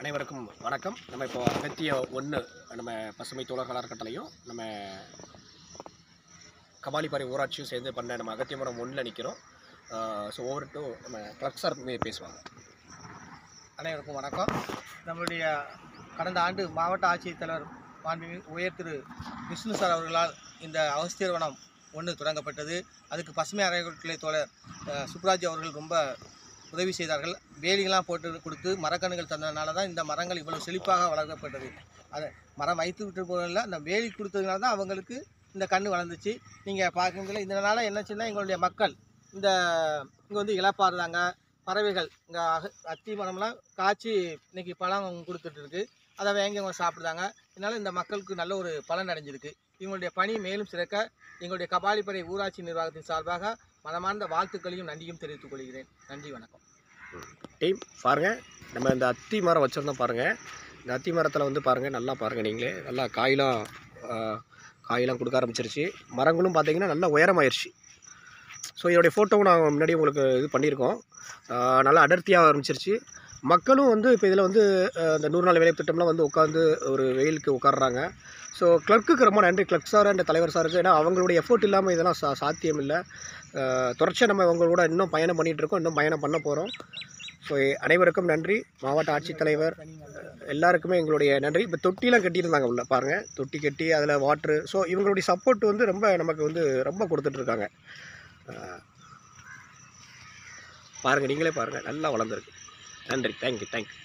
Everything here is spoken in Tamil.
அனைவருக்கும் வணக்கம் நம்ம இப்போ அகத்திய ஒன்று நம்ம பசுமை தோழர்கள் அறக்கட்டளையும் நம்ம கபாலிப்பாறை ஊராட்சியும் சேர்ந்து பண்ண நம்ம அகத்தியமரம் ஒன்றில் நிற்கிறோம் ஸோ ஓவர் டு நம்ம கிளப் சார் மே- பேசுவாங்க அனைவருக்கும் வணக்கம் நம்மளுடைய கடந்த ஆண்டு மாவட்ட ஆட்சித்தலைவர் மாண்புமிகு உயர் திரு விஷ்ணு சார் அவர்களால் இந்த அவஸ்தீர்வனம் ஒன்று தொடங்கப்பட்டது அதுக்கு பசுமை அறக்கட்டளை தோழர் அஹ், சுப்ராஜ் அவர்கள் ரொம்ப உதவி செய்தார்கள் வேலிகள்லாம் போட்டு கொடுத்து மரக்கன்றுகள் தந்ததுனால தான் இந்த மரங்கள் இவ்வளவு செழிப்பாக வளர்க்கப்பட்டது அதை மரம் வைத்து விட்டு போகல அந்த வேலி கொடுத்ததுனால தான் அவங்களுக்கு இந்த கன்று வளர்ந்துச்சு நீங்கள் பார்க்குறதுல இதனால் என்னச்சுன்னா எங்களுடைய மக்கள் இந்த இங்கே வந்து இழப்பாருதாங்க பறவைகள் இங்கே அத்தி மரம்லாம் காய்ச்சி இன்னைக்கு பழம் கொடுத்துட்டு இருக்கு அதை வாங்கி அவங்க சாப்பிடுதாங்க இதனால் இந்த மக்களுக்கு நல்ல ஒரு பலன் அடைஞ்சிருக்கு இவங்களுடைய பணி மேலும் சிறக்க எங்களுடைய கபாலிப்படை ஊராட்சி நிர்வாகத்தின் சார்பாக மனமார்ந்த வாழ்த்துக்களையும் நன்றியும் தெரிவித்துக் கொள்கிறேன் நன்றி வணக்கம் டீம் பாருங்கள் நம்ம இந்த அத்தி மரம் வச்சுருந்தோம் பாருங்கள் இந்த அத்தி மரத்தில் வந்து பாருங்கள் நல்லா பாருங்கள் நீங்களே நல்லா காயெலாம் ஆஹ், காயெல்லாம் கொடுக்க ஆரம்பிச்சிருச்சு மரங்களும் பார்த்தீங்கன்னா நல்லா உயரமாயிருச்சு ஸோ இதோடைய ஃபோட்டோவும் நாங்கள் முன்னாடி உங்களுக்கு இது பண்ணியிருக்கோம் ஆஹ், நல்லா அடர்த்தியாக ஆரம்பிச்சிருச்சு மக்களும் வந்து இப்போ இதில் வந்து ஆஹ், இந்த நூறு நாள் வேலை திட்டம்லாம் வந்து உட்காந்து ஒரு வெயிலுக்கு உட்காடுறாங்க ஸோ கிளர்க்குக்கு ரொம்ப நன்றி கிளர்க் சார் அண்ட் தலைவர் சாருக்கு ஏன்னா அவங்களுடைய எஃபோர்ட் இல்லாமல் இதெல்லாம் சா சாத்தியம் இல்லை தொடர்ச்சியாக நம்ம அவங்க கூட இன்னும் பயணம் பண்ணிகிட்டு இருக்கோம் இன்னும் பயணம் பண்ண போகிறோம் ஸோ அனைவருக்கும் நன்றி மாவட்ட ஆட்சித்தலைவர் எல்லாருக்குமே எங்களுடைய நன்றி இப்போ தொட்டிலாம் கட்டியிருந்தாங்க உள்ள பாருங்கள் தொட்டி கட்டி அதில் வாட்ரு ஸோ இவங்களுடைய சப்போர்ட் வந்து ரொம்ப நமக்கு வந்து ரொம்ப கொடுத்துட்ருக்காங்க பாருங்கள் நீங்களே பாருங்கள் நல்லா வளர்ந்துருக்கு நன்றி தேங்க்யூ தேங்க்யூ